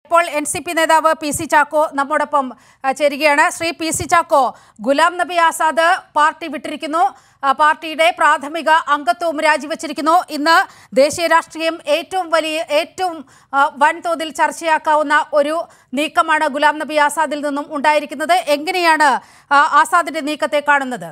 ഇപ്പോൾ N C P നേതാവ് P C Chacko നമ്മോടൊപ്പം ആ, ചേരുകയാണ് Shri P C Chacko Ghulam Nabi Azad party വിട്ടിരിക്കുന്നു ആ, പാർട്ടിയുടെ പ്രാഥമിക അംഗത്വവും രാജിവെച്ചിരിക്കുന്നു ഇന്ന് ദേശീയ രാഷ്ട്രീയം ഏറ്റവും വലിയ ഏറ്റവും ആ, വൻതോതിൽ ചർച്ചയാക്കാവുന്ന ഒരു നീക്കമാണ് ഗുലാം നബി ആസാദിൽ നിന്നും ഉണ്ടായിരിക്കുന്നത് എങ്ങനെയാണ് ആ, ആസാദിന്റെ നീക്കത്തെ കാണുന്നത്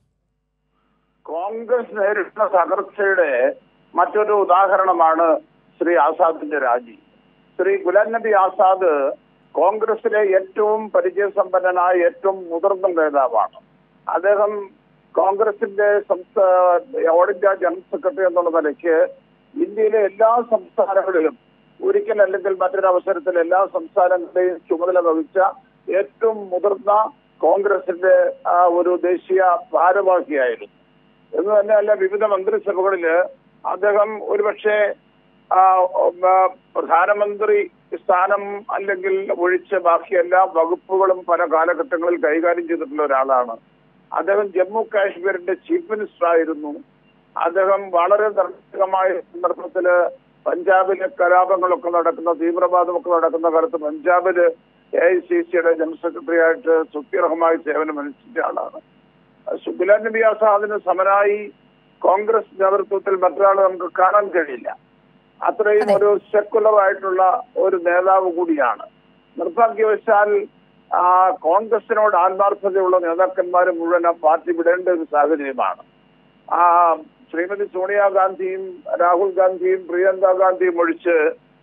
കോൺഗ്രസ് നേരിടുന്ന തകർച്ചയുടെ മറ്റൊരു ഉദാഹരണമാണ് ശ്രീ ആസാദിന്റെ രാജി ശ്രീ ഗുലാം നബി ആസാദ് കോൺഗ്രസിലെ ഏറ്റവും പരിചയസമ്പന്നനായ ഏറ്റവും മുതിർന്ന നേതാവാണ് അദ്ദേഹം കോൺഗ്രസിന്റെ സംസ്ഥാന ഓൾ ഇന്ത്യ ജനറൽ സെക്രട്ടറി എന്നുള്ള നിലയ്ക്ക് ഇന്ത്യയിലെ എല്ലാ സംസ്ഥാനങ്ങളിലും ഒരിക്കൽ അല്ലെങ്കിൽ മറ്റൊരു അവസരത്തിൽ എല്ലാ സംസ്ഥാനങ്ങളുടെയും ചുമതല വഹിച്ച ഏറ്റവും മുതിർന്ന കോൺഗ്രസിന്റെ ആ, ഒരു ദേശീയ ഭാരവാഹിയായിരുന്നു എന്ന് തന്നെയല്ല വിവിധ മന്ത്രിസഭകളില് അദ്ദേഹം ഒരുപക്ഷെ ആ, ഉം, ആ, പ്രധാനമന്ത്രി സ്ഥാനം അല്ലെങ്കിൽ ഒഴിച്ച് ബാക്കി എല്ലാ വകുപ്പുകളും പല കാലഘട്ടങ്ങളിൽ കൈകാര്യം ചെയ്തിട്ടുള്ള ഒരാളാണ് അദ്ദേഹം ജമ്മു കാശ്മീരിന്റെ ചീഫ് മിനിസ്റ്റർ ആയിരുന്നു അദ്ദേഹം വളരെ നിർണായകമായ സന്ദർഭത്തില് പഞ്ചാബിലെ കലാപങ്ങളൊക്കെ നടക്കുന്ന തീവ്രവാദമൊക്കെ നടക്കുന്ന കാലത്ത് പഞ്ചാബില് എ ഐ സി സിയുടെ ജനറൽ സെക്രട്ടറി ആയിട്ട് സുത്യർഹമായി സേവനം അനുഷ്ഠിച്ച ആളാണ് സുബിലാൻ നബി ആസാദിന് സമനായി കോൺഗ്രസ് നേതൃത്വത്തിൽ മറ്റൊരാൾ നമുക്ക് കാണാൻ കഴിയില്ല അത്രയും അതെ. ഒരു സെക്കുലർ ആയിട്ടുള്ള ഒരു നേതാവ് കൂടിയാണ് നിർഭാഗ്യവശാൽ ആ, കോൺഗ്രസിനോട് ആത്മാർത്ഥതയുള്ള നേതാക്കന്മാർ മുഴുവൻ ആ പാർട്ടി വിടേണ്ട ഒരു സാഹചര്യമാണ് ആ ശ്രീമതി സോണിയാഗാന്ധിയും രാഹുൽ ഗാന്ധിയും പ്രിയങ്ക ഗാന്ധിയും ഒഴിച്ച്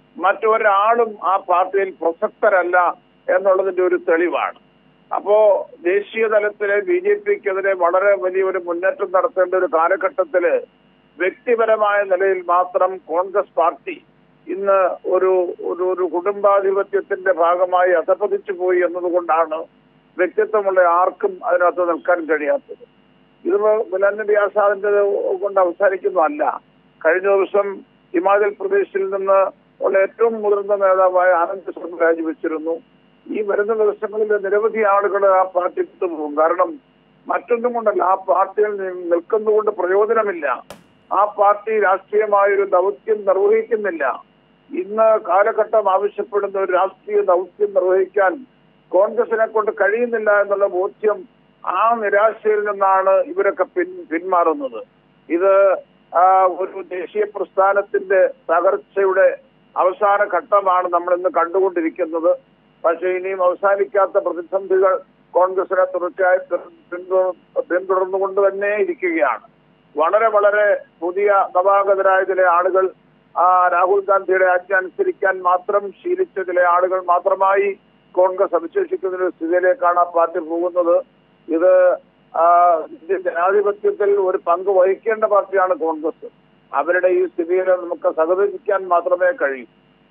മറ്റൊരാളും ആ പാർട്ടിയിൽ പ്രസക്തരല്ല എന്നുള്ളതിന്റെ ഒരു തെളിവാണ് അപ്പോ ദേശീയ തലത്തിലെ ബി ജെ പിക്കെതിരെ വളരെ വലിയൊരു മുന്നേറ്റം നടത്തേണ്ട ഒരു കാലഘട്ടത്തില് വ്യക്തിപരമായ നിലയിൽ മാത്രം കോൺഗ്രസ് പാർട്ടി ഇന്ന് ഒരു ഒരു ഒരു കുടുംബാധിപത്യത്തിന്റെ ഭാഗമായി അധപതിച്ചു പോയി എന്നതുകൊണ്ടാണ് വ്യക്തിത്വമുള്ള ആർക്കും അതിനകത്ത് നിൽക്കാൻ കഴിയാത്തത് ഇത് ഗുലാം നബി ആസാദിന്റെ കൊണ്ട് അവസാനിക്കുന്നതല്ല കഴിഞ്ഞ ദിവസം ഹിമാചൽ പ്രദേശിൽ നിന്ന് ഉള്ള ഏറ്റവും മുതിർന്ന നേതാവായ ആനന്ദ് ശർമ്മ രാജിവെച്ചിരുന്നു ഈ വരുന്ന ദിവസങ്ങളിൽ നിരവധി ആളുകൾ ആ പാർട്ടി വിട്ടുപോകും കാരണം മറ്റൊന്നും കൊണ്ടല്ല ആ പാർട്ടിയിൽ നി- നിൽക്കുന്നതുകൊണ്ട് പ്രയോജനമില്ല ആ പാർട്ടി രാഷ്ട്രീയമായ ഒരു ദൗത്യം നിർവഹിക്കുന്നില്ല ഇന്ന് കാലഘട്ടം ആവശ്യപ്പെടുന്ന ഒരു രാഷ്ട്രീയ ദൗത്യം നിർവഹിക്കാൻ കോൺഗ്രസിനെ കൊണ്ട് കഴിയുന്നില്ല എന്നുള്ള ബോധ്യം ആ നിരാശയിൽ നിന്നാണ് ഇവരൊക്കെ പിൻ പിന്മാറുന്നത് ഇത് ആ, ഒരു ദേശീയ പ്രസ്ഥാനത്തിന്റെ തകർച്ചയുടെ അവസാന ഘട്ടമാണ് നമ്മൾ ഇന്ന് കണ്ടുകൊണ്ടിരിക്കുന്നത് പക്ഷേ ഇനിയും അവസാനിക്കാത്ത പ്രതിസന്ധികൾ കോൺഗ്രസിനെ തുടർച്ചയായി പിൻ- പിന്തു- പിന്തുടർന്നുകൊണ്ട് തന്നെ ഇരിക്കുകയാണ് വളരെ വളരെ പുതിയ നവാഗതരായ ചില ആളുകൾ ആ, രാഹുൽ ഗാന്ധിയുടെ ആജ്ഞ അനുസരിക്കാൻ മാത്രം ശീലിച്ച ചില ആളുകൾ മാത്രമായി കോൺഗ്രസ് അവശേഷിക്കുന്ന ഒരു സ്ഥിതിയിലേക്കാണ് ആ പാർട്ടി പോകുന്നത് ഇത് ആ, ഇന്ത്യൻ ജനാധിപത്യത്തിൽ ഒരു പങ്ക് വഹിക്കേണ്ട പാർട്ടിയാണ് കോൺഗ്രസ് അവരുടെ ഈ സ്ഥിതിയിൽ നമുക്ക് സഹകരിക്കാൻ മാത്രമേ കഴിയൂ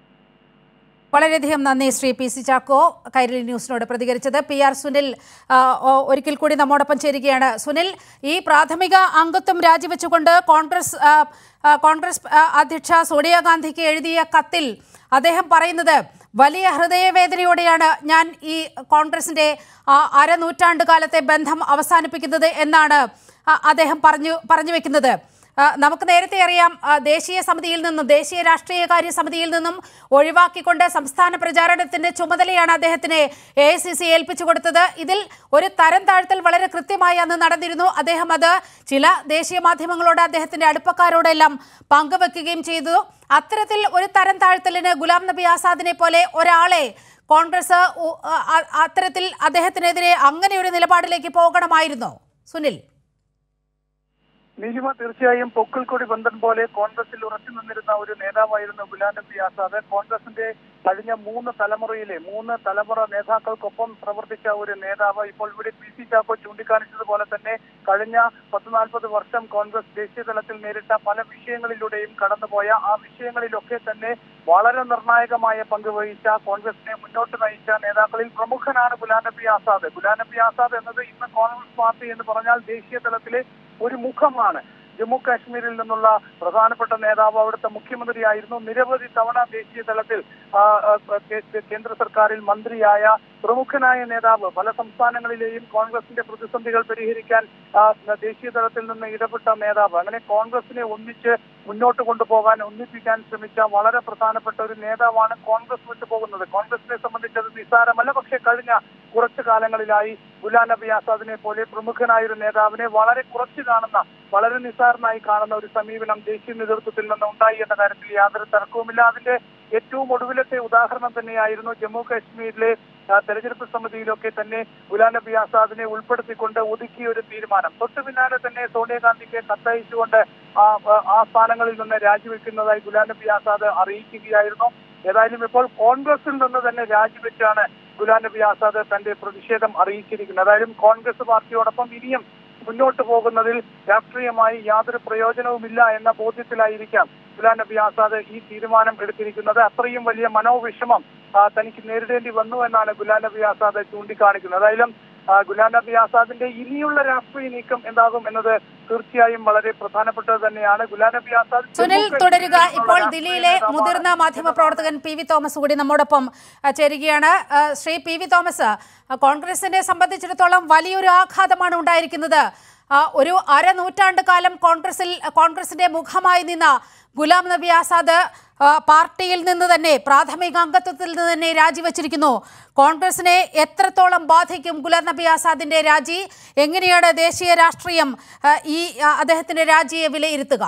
വളരെയധികം നന്ദി ശ്രീ പി സി ചാക്കോ കൈരളി ന്യൂസിനോട് പ്രതികരിച്ചത് പി ആർ സുനിൽ ആ, ഒ- ഒരിക്കൽ കൂടി നമ്മോടൊപ്പം ചേരുകയാണ് സുനിൽ ഈ പ്രാഥമിക അംഗത്വം രാജിവെച്ചുകൊണ്ട് കോൺഗ്രസ് ആ, ആ, കോൺഗ്രസ് ആ, അധ്യക്ഷ സോണിയാഗാന്ധിക്ക് എഴുതിയ കത്തിൽ അദ്ദേഹം പറയുന്നത് വലിയ ഹൃദയവേദനയോടെയാണ് ഞാൻ ഈ കോൺഗ്രസിന്റെ ആ, അരനൂറ്റാണ്ട് കാലത്തെ ബന്ധം അവസാനിപ്പിക്കുന്നത് എന്നാണ് ആ, അദ്ദേഹം പറഞ്ഞു പറഞ്ഞു വെക്കുന്നത് ആ, നമുക്ക് നേരത്തെ അറിയാം ആ, ദേശീയ സമിതിയിൽ നിന്നും ദേശീയ രാഷ്ട്രീയകാര്യ സമിതിയിൽ നിന്നും ഒഴിവാക്കിക്കൊണ്ട് സംസ്ഥാന പ്രചാരണത്തിന്റെ ചുമതലയാണ് അദ്ദേഹത്തിന് എ ഐ സി സി ഏൽപ്പിച്ചു കൊടുത്തത് ഇതിൽ ഒരു തരം താഴ്ത്തൽ വളരെ കൃത്യമായി അന്ന് നടന്നിരുന്നു അദ്ദേഹം അത് ചില ദേശീയ മാധ്യമങ്ങളോട് അദ്ദേഹത്തിന്റെ അടുപ്പക്കാരോടെല്ലാം പങ്കുവെക്കുകയും ചെയ്തു അത്തരത്തിൽ ഒരു തരം താഴ്ത്തലിന് ഗുലാം നബി ആസാദിനെ പോലെ ഒരാളെ കോൺഗ്രസ് ഉ- അ- അ- അത്തരത്തിൽ അദ്ദേഹത്തിനെതിരെ അങ്ങനെ ഒരു നിലപാടിലേക്ക് പോകണമായിരുന്നോ സുനിൽ നീലിമ തീർച്ചയായും പൊക്കിൾക്കൊടി ബന്ധൻ പോലെ കോൺഗ്രസിൽ ഉറച്ചു നിന്നിരുന്ന ഒരു നേതാവായിരുന്നു ഗുലാം നബി ആസാദ് കോൺഗ്രസിന്റെ കഴിഞ്ഞ മൂന്ന് തലമുറയിലെ മൂന്ന് തലമുറ നേതാക്കൾക്കൊപ്പം പ്രവർത്തിച്ച ഒരു നേതാവ് ഇപ്പോൾ ഇവിടെ പി സി ചാക്കോ ചൂണ്ടിക്കാണിച്ചതുപോലെ തന്നെ കഴിഞ്ഞ പത്ത് നാൽപ്പത് വർഷം കോൺഗ്രസ് ദേശീയ തലത്തിൽ നേരിട്ട പല വിഷയങ്ങളിലൂടെയും കടന്നുപോയ ആ വിഷയങ്ങളിലൊക്കെ തന്നെ വളരെ നിർണായകമായ പങ്ക് വഹിച്ച കോൺഗ്രസിനെ മുന്നോട്ട് നയിച്ച നേതാക്കളിൽ പ്രമുഖനാണ് ഗുലാം നബി ആസാദ് ഗുലാം നബി ആസാദ് എന്നത് ഇന്ന് കോൺഗ്രസ് പാർട്ടി എന്ന് പറഞ്ഞാൽ ദേശീയ തലത്തിലെ ഒരു മുഖമാണ് ജമ്മു കാശ്മീരിൽ നിന്നുള്ള പ്രധാനപ്പെട്ട നേതാവ് അവിടുത്തെ മുഖ്യമന്ത്രിയായിരുന്നു നിരവധി തവണ ദേശീയ തലത്തിൽ ആ, ആ, കേ- കേന്ദ്ര സർക്കാരിൽ മന്ത്രിയായ പ്രമുഖനായ നേതാവ് പല സംസ്ഥാനങ്ങളിലെയും കോൺഗ്രസിന്റെ പ്രതിസന്ധികൾ പരിഹരിക്കാൻ ആ, ദേശീയ തലത്തിൽ നിന്ന് ഇടപെട്ട നേതാവ് അങ്ങനെ കോൺഗ്രസിനെ ഒന്നിച്ച് മുന്നോട്ട് കൊണ്ടുപോകാൻ ഒന്നിപ്പിക്കാൻ ശ്രമിച്ച വളരെ പ്രധാനപ്പെട്ട ഒരു നേതാവാണ് കോൺഗ്രസ് വിട്ടു പോകുന്നത് കോൺഗ്രസിനെ സംബന്ധിച്ച് അത് നിസ്സാരമല്ല പക്ഷേ കഴിഞ്ഞ കുറച്ചു കാലങ്ങളിലായി ഗുലാം നബി ആസാദിനെ പോലെ പ്രമുഖനായ ഒരു നേതാവിനെ വളരെ കുറച്ച് കാണുന്ന വളരെ നിസ്സാരനായി കാണുന്ന ഒരു സമീപനം ദേശീയ നേതൃത്വത്തിൽ നിന്ന് ഉണ്ടായി എന്ന കാര്യത്തിൽ യാതൊരു തർക്കവുമില്ല അതിന്റെ ഏറ്റവും ഒടുവിലത്തെ ഉദാഹരണം തന്നെയായിരുന്നു ജമ്മു കാശ്മീരിലെ ആ, തെരഞ്ഞെടുപ്പ് സമിതിയിലൊക്കെ തന്നെ ഗുലാം നബി ആസാദിനെ ഉൾപ്പെടുത്തിക്കൊണ്ട് ഒതുക്കിയ ഒരു തീരുമാനം തൊട്ടു പിന്നാലെ തന്നെ സോണിയാഗാന്ധിക്ക് കത്തയച്ചുകൊണ്ട് ആ ആ- ആ സ്ഥാനങ്ങളിൽ നിന്ന് രാജിവെക്കുന്നതായി ഗുലാം നബി ആസാദ് അറിയിക്കുകയായിരുന്നു ഏതായാലും ഇപ്പോൾ കോൺഗ്രസിൽ നിന്ന് തന്നെ രാജിവെച്ചാണ് ഗുലാം നബി ആസാദ് തന്റെ പ്രതിഷേധം അറിയിച്ചിരിക്കുന്നത് ഏതായാലും കോൺഗ്രസ് പാർട്ടിയോടൊപ്പം ഇനിയും മുന്നോട്ട് പോകുന്നതിൽ രാഷ്ട്രീയമായി യാതൊരു പ്രയോജനവുമില്ല എന്ന ബോധ്യത്തിലായിരിക്കാം ഗുലാം നബി ആസാദ് ഈ തീരുമാനം എടുത്തിരിക്കുന്നത് അത്രയും വലിയ മനോവിഷമം ആ, തനിക്ക് നേരിടേണ്ടി വന്നു എന്നാണ് ഗുലാം നബി ആസാദ് ചൂണ്ടിക്കാണിക്കുന്നത് ഏതായാലും ആ, ഗുലാം നബി ആസാദിന്റെ ഇനിയുള്ള രാഷ്ട്രീയ നീക്കം എന്താകും എന്നത് തീർച്ചയായും വളരെ പ്രധാനപ്പെട്ടത് തന്നെയാണ് ഗുലാം നബി ആസാദ് സുനിൽ ജമ്മു തുടരുക കാശ്മീരിലുള്ള ഇപ്പോൾ രാഷ്ട്രീയ ദില്ലിയിലെ നേതാവാണ്. മുതിർന്ന മാധ്യമപ്രവർത്തകൻ പി വി തോമസ് കൂടി നമ്മോടൊപ്പം ആ, ചേരുകയാണ് ആ, ശ്രീ പി വി തോമസ് ആ, കോൺഗ്രസിനെ സംബന്ധിച്ചിടത്തോളം വലിയൊരു ആഘാതമാണ് ഉണ്ടായിരിക്കുന്നത് ആ, ഒരു അരനൂറ്റാണ്ട് കാലം കോൺഗ്രസിൽ കോൺഗ്രസിന്റെ മുഖമായി നിന്ന ഗുലാം നബി ആസാദ് ആ, പാർട്ടിയിൽ നിന്ന് തന്നെ പ്രാഥമിക അംഗത്വത്തിൽ നിന്ന് തന്നെ രാജിവെച്ചിരിക്കുന്നു കോൺഗ്രസിനെ എത്രത്തോളം ബാധിക്കും ഗുലാം നബി ആസാദിന്റെ രാജി എങ്ങനെയാണ് ദേശീയ രാഷ്ട്രീയം ആ, ഈ ആ, അദ്ദേഹത്തിന്റെ രാജിയെ വിലയിരുത്തുക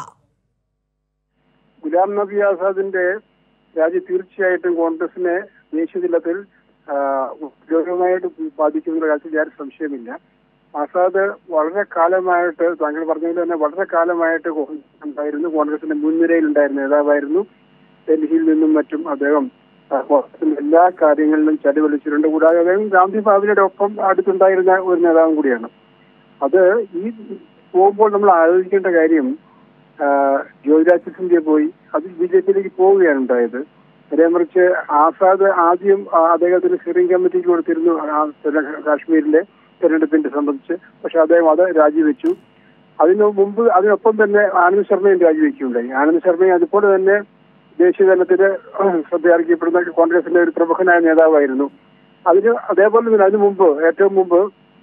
ഗുലാം നബി ആസാദിന്റെ രാജി തീർച്ചയായിട്ടും കോൺഗ്രസിനെ ദേശീയ തലത്തിൽ ആ, ഗൗരവമായിട്ട് ബാധിക്കുന്ന കാര്യത്തിൽ യാതൊരു സംശയമില്ല ആസാദ് വളരെ കാലമായിട്ട് താങ്കൾ പറഞ്ഞതുപോലെ തന്നെ വളരെ കാലമായിട്ട് കോൺഗ്രസ് ഉണ്ടായിരുന്നു കോൺഗ്രസിന്റെ മുൻനിരയിൽ ഉണ്ടായിരുന്ന നേതാവായിരുന്നു ഡൽഹിയിൽ നിന്നും മറ്റും അദ്ദേഹം ആ, കോൺഗ്രസിന്റെ എല്ലാ കാര്യങ്ങളിലും ചടിവലിച്ചിട്ടുണ്ട് കൂടാതെ അദ്ദേഹം ഗാന്ധി ബാബുവിന്റെ ഒപ്പം അടുത്തുണ്ടായിരുന്ന ഒരു നേതാവും കൂടിയാണ് അത് ഈ പോകുമ്പോൾ നമ്മൾ ആലോചിക്കേണ്ട കാര്യം ആഹ് ജ്യോതിരാജ് സിന്ധ്യ പോയി അത് ബി ജെ പിയിലേക്ക് പോവുകയാണ് ഉണ്ടായത് നേരെ മറിച്ച് ആസാദ് ആദ്യം ആ, അദ്ദേഹത്തിന് സ്റ്റിയറിംഗ് കമ്മിറ്റിക്ക് കൊടുത്തിരുന്നു ആ, തെല- കാശ്മീരിലെ തെരഞ്ഞെടുപ്പിന്റെ സംബന്ധിച്ച് പക്ഷെ അദ്ദേഹം അത് രാജിവെച്ചു അതിനു മുമ്പ് അതിനൊപ്പം തന്നെ ആനന്ദ് ശർമ്മയും രാജിവെക്കുകയുണ്ടായി ആനന്ദ് ശർമ്മയും അതുപോലെ തന്നെ ദേശീയ തലത്തില് ശ്രദ്ധയാർക്കപ്പെടുന്ന കോൺഗ്രസിന്റെ ഒരു പ്രമുഖനായ നേതാവായിരുന്നു അതിന് അതേപോലെ തന്നെ അതിനു മുമ്പ് ഏറ്റവും മുമ്പ്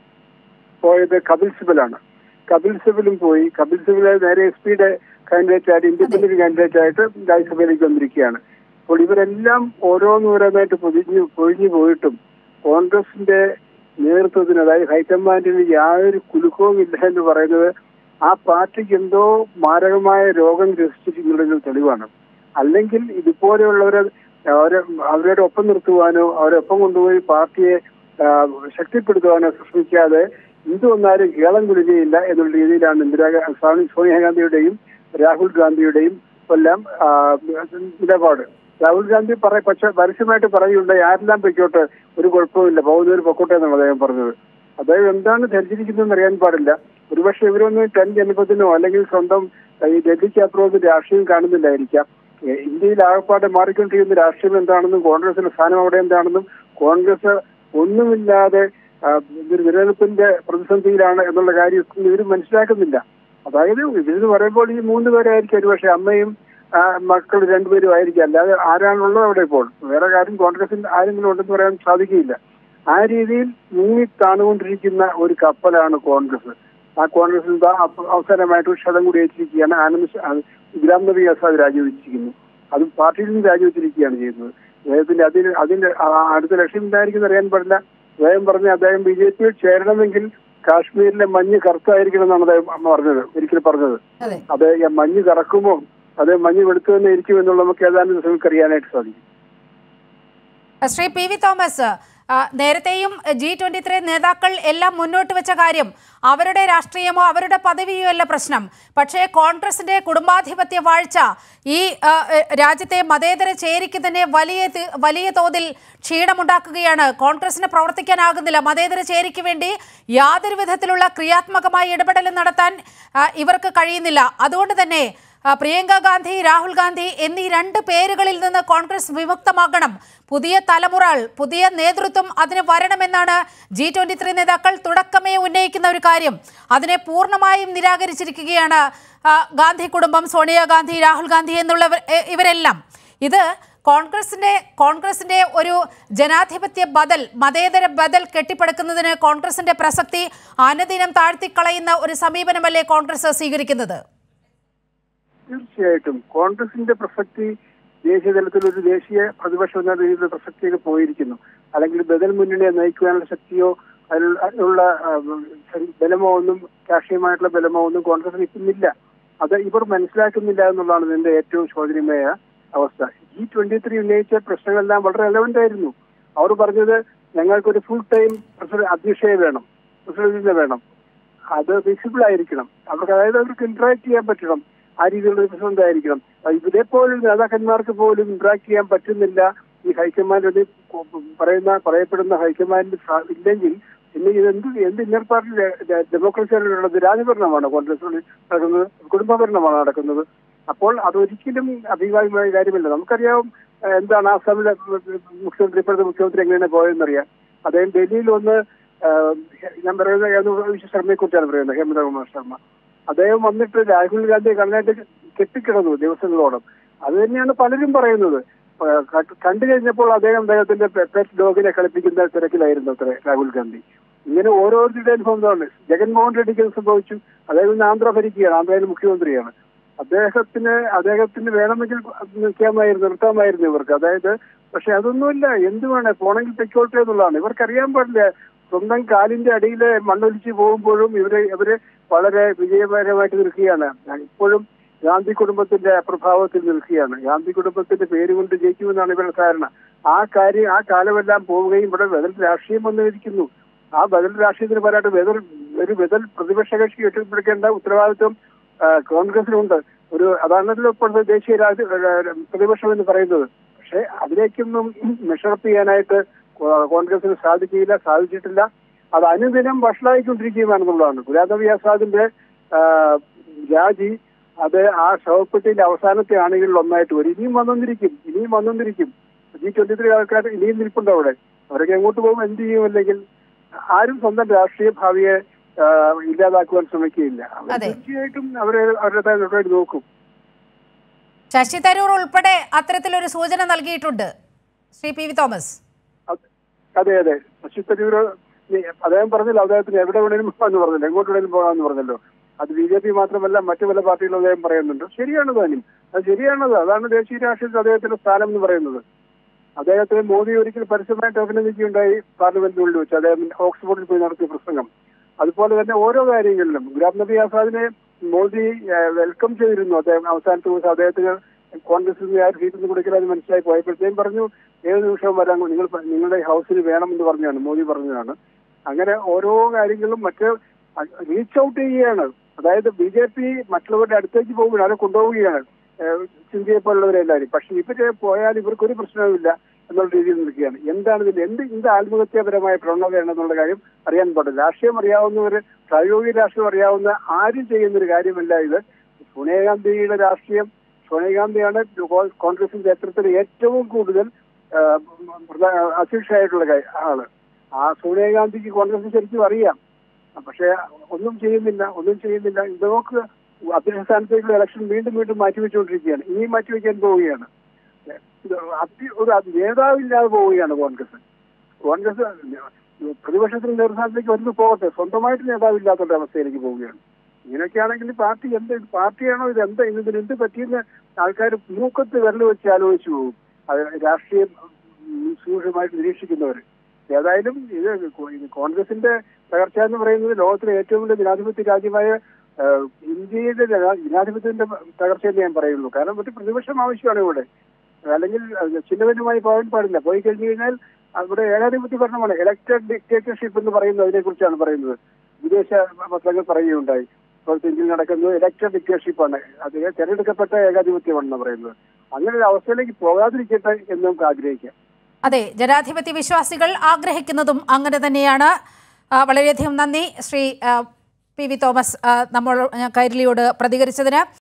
പോയത് കപിൽ സിബലാണ് കപിൽ സിബലും പോയി കപിൽ സിബൽ നേരെ എസ് പിയുടെ കാൻഡിഡേറ്റ് ആയിട്ട് ഇൻഡിപെൻഡന്റ് കാൻഡിഡേറ്റ് ആയിട്ട് രാജ്യസഭയിലേക്ക് വന്നിരിക്കുകയാണ് അപ്പോൾ ഇവരെല്ലാം ഓരോന്നോരോന്നായിട്ട് പൊതിഞ്ഞു പൊഴിഞ്ഞു പോയിട്ടും കോൺഗ്രസിന്റെ നേതൃത്വത്തിന് അതായത് ഹൈക്കമാൻഡിന് യാതൊരു കുലുക്കവും ഇല്ല എന്ന് പറയുന്നത് ആ പാർട്ടിക്ക് എന്തോ മാരകമായ രോഗം ഗ്രസിച്ചിരിക്കുന്നതിന് തെളിവാണ് അല്ലെങ്കിൽ ഇതുപോലെയുള്ളവരെ അവരെ അവരുടെ ഒപ്പം നിർത്തുവാനോ അവരെ ഒപ്പം കൊണ്ടുപോയി പാർട്ടിയെ ആ, ശക്തിപ്പെടുത്തുവാനോ ശ്രമിക്കാതെ എന്ത് വന്നാലും കേളം കുലുകയില്ല എന്നുള്ള രീതിയിലാണ് ഇന്ദിരാ സ്വാമി സോണിയാഗാന്ധിയുടെയും രാഹുൽ ഗാന്ധിയുടെയും എല്ലാം ആ, നിലപാട് രാഹുൽ ഗാന്ധി പറ പക്ഷെ പരസ്യമായിട്ട് പറയുകയുണ്ടായി ആരെല്ലാം പൊയ്ക്കോട്ടെ ഒരു കുഴപ്പമില്ല പോകുന്നവർ പൊക്കോട്ടെ എന്നാണ് അദ്ദേഹം പറഞ്ഞത് അദ്ദേഹം എന്താണ് ധരിച്ചിരിക്കുന്നതെന്ന് അറിയാൻ പാടില്ല ഒരുപക്ഷെ ഇവരൊന്നും ടെൻ ജനപത്തിനോ അല്ലെങ്കിൽ സ്വന്തം ഈ ഡൽഹിക്ക് അപ്പുറത്ത് രാഷ്ട്രീയം കാണുന്നില്ലായിരിക്കാം ഏ, ഇന്ത്യയിൽ ആകപ്പാടെ മാറിക്കൊണ്ടിരിക്കുന്ന രാഷ്ട്രീയം എന്താണെന്നും കോൺഗ്രസിന്റെ സ്ഥാനം അവിടെ എന്താണെന്നും കോൺഗ്രസ് ഒന്നുമില്ലാതെ ആ, ഒരു നിലനിൽപ്പിന്റെ പ്രതിസന്ധിയിലാണ് എന്നുള്ള കാര്യം ഇവർ മനസ്സിലാക്കുന്നില്ല അതായത് ഇവരെന്ന് പറയുമ്പോൾ ഈ മൂന്ന് പേരായിരിക്കും ഒരുപക്ഷെ അമ്മയും ആ, മക്കൾ രണ്ടുപേരും ആയിരിക്കും അല്ലാതെ ആരാണുള്ളത് അവിടെ ഇപ്പോൾ വേറെ കാര്യം കോൺഗ്രസിൽ ആരെങ്കിലും ഉണ്ടെന്ന് പറയാൻ സാധിക്കില്ല ആ രീതിയിൽ മുങ്ങി താണുകൊണ്ടിരിക്കുന്ന ഒരു കപ്പലാണ് കോൺഗ്രസ് ആ കോൺഗ്രസിൽ ദാ അപ്പ- അവസാനമായിട്ട് ഒരു ക്ഷതം കൂടി ഏറ്റിരിക്കുകയാണ് ആനന്ദ് ശ- ആ, ഗുലാം നബി ആസാദ് രാജിവെച്ചിരിക്കുന്നു അത് പാർട്ടിയിൽ നിന്ന് രാജിവെച്ചിരിക്കുകയാണ് ചെയ്യുന്നത് അദ്ദേഹത്തിന്റെ അതിന് അതിന്റെ ആ- അടുത്ത ലക്ഷ്യം എന്തായിരിക്കും അറിയാൻ പാടില്ല അദ്ദേഹം പറഞ്ഞ അദ്ദേഹം ബി ജെ പിയിൽ ചേരണമെങ്കിൽ കാശ്മീരിലെ മഞ്ഞ് കറുത്തായിരിക്കണം എന്നാണ് അദ്ദേഹം അമ്മ പറഞ്ഞത് ഒരിക്കൽ പറഞ്ഞത് അതെ അത് ഈ മഞ്ഞ് കറക്കുമോ അത് മഞ്ഞ് വെളുത്തു തന്നെ ഇരിക്കും എന്നുള്ള നമുക്ക് ഏതാനും ദിവസങ്ങൾക്ക് അറിയാനായിട്ട് സാധിക്കും ശ്രീ പി വി തോമസ് ആ, നേരത്തെയും ജി ട്വന്റി ത്രീ നേതാക്കൾ എല്ലാം മുന്നോട്ട് വെച്ച കാര്യം അവരുടെ രാഷ്ട്രീയമോ അവരുടെ പദവിയോ അല്ല പ്രശ്നം പക്ഷേ കോൺഗ്രസിന്റെ കുടുംബാധിപത്യ വാഴ്ച ഈ ആ, എ, രാജ്യത്തെ മതേതര ചേരിക്ക് തന്നെ വലിയ തി- വലിയ തോതിൽ ക്ഷീണമുണ്ടാക്കുകയാണ് കോൺഗ്രസിന് പ്രവർത്തിക്കാനാകുന്നില്ല മതേതര ചേരിക്ക് വേണ്ടി യാതൊരു വിധത്തിലുള്ള ക്രിയാത്മകമായ ഇടപെടലും നടത്താൻ ആ, ഇവർക്ക് കഴിയുന്നില്ല അതുകൊണ്ട് തന്നെ ആ, പ്രിയങ്ക ഗാന്ധി രാഹുൽ ഗാന്ധി എന്നീ രണ്ട് പേരുകളിൽ നിന്ന് കോൺഗ്രസ് വിമുക്തമാകണം പുതിയ തലമുറ പുതിയ നേതൃത്വം അതിന് വരണമെന്നാണ് ജി ട്വന്റി ത്രീ നേതാക്കൾ തുടക്കമേ ഉന്നയിക്കുന്ന ഒരു കാര്യം അതിനെ പൂർണ്ണമായും നിരാകരിച്ചിരിക്കുകയാണ് ആ, ഗാന്ധി കുടുംബം സോണിയാഗാന്ധി രാഹുൽ ഗാന്ധി എന്നുള്ളവർ എ- ഇവരെല്ലാം ഇത് കോൺഗ്രസിന്റെ കോൺഗ്രസിന്റെ ഒരു ജനാധിപത്യ ബദൽ മതേതര ബദൽ കെട്ടിപ്പടുക്കുന്നതിന് കോൺഗ്രസിന്റെ പ്രസക്തി അനുദിനം താഴ്ത്തിക്കളയുന്ന ഒരു സമീപനമല്ലേ കോൺഗ്രസ് സ്വീകരിക്കുന്നത് തീർച്ചയായിട്ടും കോൺഗ്രസിന്റെ പ്രസക്തി ദേശീയ തലത്തിൽ ഒരു ദേശീയ പ്രതിപക്ഷം എന്ന രീതിയിലുള്ള പ്രസക്തിയൊക്കെ പോയിരിക്കുന്നു അല്ലെങ്കിൽ ബദൽ മുന്നണിയെ നയിക്കുവാനുള്ള ശക്തിയോ അതിനുള്ള ആ, ബലമോ ഒന്നും രാഷ്ട്രീയമായിട്ടുള്ള ബലമോ ഒന്നും കോൺഗ്രസിന് ഇപ്പിന്നില്ല അത് ഇവർ മനസ്സിലാക്കുന്നില്ല എന്നുള്ളതാണ് ഇതിന്റെ ഏറ്റവും ശോചനീയമായ അവസ്ഥ ജി ട്വന്റി ത്രീ ഉന്നയിച്ച പ്രശ്നങ്ങളെല്ലാം വളരെ റെലവെന്റ് ആയിരുന്നു അവർ പറഞ്ഞത് ഞങ്ങൾക്കൊരു ഫുൾ ടൈം പ്രസിഡന്റ് അധ്യക്ഷയെ വേണം പ്രസിഡന്റിനെ വേണം അത് വിസിബിൾ ആയിരിക്കണം അവർക്ക് അതായത് അവർക്ക് ഇന്ററാക്ട് ചെയ്യാൻ പറ്റണം ആ രീതിയിലുള്ള ഒരു പ്രസിഡന്റ് ആയിരിക്കണം ഇതേപോലും നേതാക്കന്മാർക്ക് പോലും ഇന്ററാക്ട് ചെയ്യാൻ പറ്റുന്നില്ല ഈ ഹൈക്കമാൻഡ് പറയുന്ന പറയപ്പെടുന്ന ഹൈക്കമാൻഡ് സ- ഇല്ലെങ്കിൽ പിന്നെ ഇതെന്ത് എന്ത് ഇന്റർ പാർട്ടി ഡെമോക്രസിയിലുള്ളത് രാജഭരണമാണ് കോൺഗ്രസ് നടക്കുന്നത് കുടുംബഭരണമാണ് നടക്കുന്നത് അപ്പോൾ അതൊരിക്കലും അഭികാമ്യമായ കാര്യമല്ല നമുക്കറിയാം ഏഹ്, എന്താണ് ആസാമിലെ മുഖ്യമന്ത്രി ഇപ്പോഴത്തെ മുഖ്യമന്ത്രി എങ്ങനെയാണ് പോയതെന്നറിയാം അദ്ദേഹം ഡൽഹിയിൽ ഒന്ന് ഏഹ്, ഞാൻ പറയുന്നത് ഏതോ ശർമ്മയെ കുറിച്ചാണ് പറയുന്നത് ഹേമന്ത കുമാർ ശർമ്മ അദ്ദേഹം വന്നിട്ട് രാഹുൽ ഗാന്ധിയെ കാണാനായിട്ട് കെട്ടിക്കിടന്നു ദിവസങ്ങളോളം അത് തന്നെയാണ് പലരും പറയുന്നത് ഏഹ്, ക- കണ്ടു കഴിഞ്ഞപ്പോൾ അദ്ദേഹം അദ്ദേഹത്തിന്റെ പെറ്റ് ഡോഗിനെ കളിപ്പിക്കുന്ന തിരക്കിലായിരുന്നു അത്ര രാഹുൽ ഗാന്ധി ഇങ്ങനെ ഓരോരുത്തരുടെ അനുഭവമാണ് ജഗൻമോഹൻ റെഡ്ഡിക്ക് ഇത് സംഭവിച്ചു അദ്ദേഹം ഇന്ന് ആന്ധ്ര ഭരിക്കുകയാണ് ആന്ധ്രയിലെ മുഖ്യമന്ത്രിയാണ് അദ്ദേഹത്തിന് അദ്ദേഹത്തിന് വേണമെങ്കിൽ നിൽക്കാമായിരുന്നു നിർത്താമായിരുന്നു ഇവർക്ക് അതായത് പക്ഷെ അതൊന്നുമില്ല എന്ത് വേണേ പോണെങ്കിൽ തെക്കോട്ടെ എന്നുള്ളതാണ് ഇവർക്ക് അറിയാൻ പാടില്ല സ്വന്തം കാലിന്റെ അടിയിൽ മണ്ണൊലിച്ച് പോകുമ്പോഴും ഇവര് ഇവര് വളരെ വിജയകരമായിട്ട് നിൽക്കുകയാണ് ഇപ്പോഴും ഗാന്ധി കുടുംബത്തിന്റെ പ്രഭാവത്തിൽ നിൽക്കുകയാണ് ഗാന്ധി കുടുംബത്തിന്റെ പേര് കൊണ്ട് ജയിക്കുമെന്നാണ് ഇവരുടെ ധാരണ ആ കാര്യം ആ കാലമെല്ലാം പോവുകയും ഇവിടെ ബദൽ രാഷ്ട്രീയം വന്നിരിക്കുന്നു ആ ബദൽ രാഷ്ട്രീയത്തിന് പരാട്ട് ബദൽ ഒരു ബദൽ പ്രതിപക്ഷ കക്ഷി കെട്ടിപ്പിടിക്കേണ്ട ഉത്തരവാദിത്വം ആ, കോൺഗ്രസിനുണ്ട് ഒരു അതാണല്ലോ ഇപ്പോഴത്തെ ദേശീയ രാജ്യ ഏഹ്, പ്രതിപക്ഷം എന്ന് പറയുന്നത് പക്ഷെ അതിലേക്കൊന്നും മെഷറപ്പ് ചെയ്യാനായിട്ട് കോ- കോൺഗ്രസിന് സാധിക്കില്ല സാധിച്ചിട്ടില്ല അത് അനുദിനം വഷളായിക്കൊണ്ടിരിക്കുകയാണെന്നുള്ളതാണ് ഗുലാം നബി ആസാദിന്റെ ആ, രാജി അത് ആ ശവപ്പെട്ടിയിലെ അവസാനത്തെ ആണികളിൽ ഒന്നായിട്ട് വരും ഇനിയും വന്നൊന്നിരിക്കും ഇനിയും വന്നൊന്നിരിക്കും ജി ട്വന്റി ത്രീ ആൾക്കാർ ഇനിയും നിൽപ്പുണ്ട് അവിടെ അവരൊക്കെ എങ്ങോട്ട് പോകും എന്ത് ചെയ്യും അല്ലെങ്കിൽ ആരും സ്വന്തം രാഷ്ട്രീയ ഭാവിയെ ആ, ഇല്ലാതാക്കുവാൻ ശ്രമിക്കുകയില്ല അവർ അതെ. തീർച്ചയായിട്ടും അവര് അവരുടെ നടപടി നോക്കും ശശി തരൂർ ഉൾപ്പെടെ അത്തരത്തിലൊരു സൂചന നൽകിയിട്ടുണ്ട് ശ്രീ പി വി തോമസ് അത് അതെ അതെ ശശി തരൂർ അദ്ദേഹം പറഞ്ഞല്ലോ അദ്ദേഹത്തിന് എവിടെ വേണേലും പോകാമെന്ന് പറഞ്ഞല്ലോ എങ്ങോട്ട് വേണേലും പോകാമെന്ന് പറഞ്ഞല്ലോ അത് ബി ജെ പി മാത്രമല്ല മറ്റു പല പാർട്ടികളും അദ്ദേഹം പറയുന്നുണ്ട് ശരിയാണ് താനും അത് ശരിയാണത് അതാണ് ദേശീയ രാഷ്ട്രീയത്തിൽ അദ്ദേഹത്തിന്റെ സ്ഥാനം എന്ന് പറയുന്നത് അദ്ദേഹത്തിന് മോദി ഒരിക്കൽ പരസ്യമായിട്ട് അഭിനന്ദിക്കുകയുണ്ടായി പാർലമെന്റിനുള്ളിൽ വെച്ച് അദ്ദേഹം ഓക്സ്ഫോർഡിൽ പോയി നടത്തിയ പ്രസംഗം അതുപോലെ തന്നെ ഓരോ കാര്യങ്ങളിലും ഗുലാം നബി ആസാദിനെ മോദി ഏഹ്, വെൽക്കം ചെയ്തിരുന്നു അദ്ദേഹം അവസാനത്തെ ദിവസം അദ്ദേഹത്തിന് കോൺഗ്രസിൽ നിന്ന് ആരും സീറ്റൊന്നും കൊടുക്കില്ലെന്ന് മനസ്സിലായി പോയപ്പോഴത്തേക്കും പറഞ്ഞു ഏത് നിമിഷവും വരാൻ നിങ്ങൾ നിങ്ങളുടെ ഹൗസിൽ വേണമെന്ന് പറഞ്ഞാണ് മോദി പറഞ്ഞതാണ് അങ്ങനെ ഓരോ കാര്യങ്ങളും മറ്റ് റീച്ച് ഔട്ട് ചെയ്യുകയാണ് അതായത് ബി ജെ പി മറ്റുള്ളവരുടെ അടുത്തേക്ക് പോകുകയാണ് അവരെ കൊണ്ടുപോവുകയാണ് ഏഹ്, സിന്ധ്യയെ പോലുള്ളവരെ എല്ലാവരും പക്ഷെ ഇവര് പോയാൽ ഇവർക്കൊരു പ്രശ്നവുമില്ല എന്നുള്ള രീതിയിൽ നിൽക്കുകയാണ് എന്താണ് ഇതിന്റെ എന്ത് എന്ത് ആത്മഹത്യാപരമായ പ്രവണതയാണെന്നുള്ള കാര്യം അറിയാൻ പാടില്ല രാഷ്ട്രീയം അറിയാവുന്നവര് പ്രായോഗിക രാഷ്ട്രീയം അറിയാവുന്ന ആരും ചെയ്യുന്ന ഒരു കാര്യമല്ല ഇത് സോണിയാഗാന്ധിയുടെ രാഷ്ട്രീയം സോണിയാഗാന്ധിയാണ് കോ- കോൺഗ്രസിന്റെ ചരിത്രത്തിൽ ഏറ്റവും കൂടുതൽ ആ, പ്രധാ- അധ്യക്ഷയായിട്ടുള്ള കാ- ആള് ആ സോണിയാഗാന്ധിക്ക് കോൺഗ്രസ് ശരിക്കും അറിയാം പക്ഷെ ഒന്നും ചെയ്യുന്നില്ല ഒന്നും ചെയ്യുന്നില്ല ഇത് നോക്ക് അധ്യക്ഷ സ്ഥാനത്തേക്കുള്ള ഇലക്ഷൻ വീണ്ടും വീണ്ടും മാറ്റിവെച്ചുകൊണ്ടിരിക്കുകയാണ് ഇനിയും മാറ്റിവെക്കാൻ പോവുകയാണ് ഇത് അതി- ഒരു അത് നേതാവില്ലാതെ പോവുകയാണ് കോൺഗ്രസ് കോൺഗ്രസ് പ്രതിപക്ഷത്തിന് നേതൃസ്ഥാനത്തേക്ക് വരുന്നു പോകട്ടെ സ്വന്തമായിട്ട് നേതാവില്ലാത്ത ഒരു അവസ്ഥയിലേക്ക് പോവുകയാണ് ഇങ്ങനെയൊക്കെയാണെങ്കിൽ പാർട്ടി എന്ത് പാർട്ടിയാണോ ഇത് എന്താ ഇതിന് എന്ത് പറ്റിയെന്ന് ആൾക്കാർ മൂക്കത്ത് വിരൽ വെച്ച് ആലോചിച്ചു പോകും അത് രാഷ്ട്രീയം ഉം, സൂക്ഷ്മമായിട്ട് നിരീക്ഷിക്കുന്നവർ ഏതായാലും ഇത് കോ- ഇത് കോൺഗ്രസിന്റെ തകർച്ച എന്ന് പറയുന്നത് ലോകത്തിലെ ഏറ്റവും വലിയ ജനാധിപത്യ രാജ്യമായ ആ, ഇന്ത്യയുടെ ജനാ- ജനാധിപത്യത്തിന്റെ തകർച്ച എന്ന് ഞാൻ പറയുള്ളൂ കാരണം ഒരു പ്രതിപക്ഷം ആവശ്യമാണ് ഇവിടെ അല്ലെങ്കിൽ ചിഹ്നവനുമായി പോകാൻ പാടില്ല പോയി കഴിഞ്ഞു കഴിഞ്ഞാൽ അവിടെ ഏകാധിപത്യ ഭരണമാണ് ഇലക്ടഡ് ഡിക്റ്റേറ്റർഷിപ്പ് എന്ന് പറയുന്നത് അതിനെ കുറിച്ചാണ് പറയുന്നത് വിദേശ പത്രങ്ങൾ പറയുകയുണ്ടായി ഇപ്പോഴത്തെ ഇന്ത്യയിൽ നടക്കുന്നത് ഇലക്ടഡ് ഡിക്റ്റേറ്റർഷിപ്പാണ് അത് തെരഞ്ഞെടുക്കപ്പെട്ട ഏകാധിപത്യമാണെന്ന് പറയുന്നത് അങ്ങനെ ഒരു അവസ്ഥയിലേക്ക് പോകാതിരിക്കട്ടെ എന്ന് നമുക്ക് ആഗ്രഹിക്കാം അതെ ജനാധിപത്യ വിശ്വാസികൾ ആഗ്രഹിക്കുന്നതും അങ്ങനെ തന്നെയാണ് ആ, വളരെയധികം നന്ദി ശ്രീ ആ, പി വി തോമസ് ആ, നമ്മൾ കൈരളിയോട് പ്രതികരിച്ചതിന്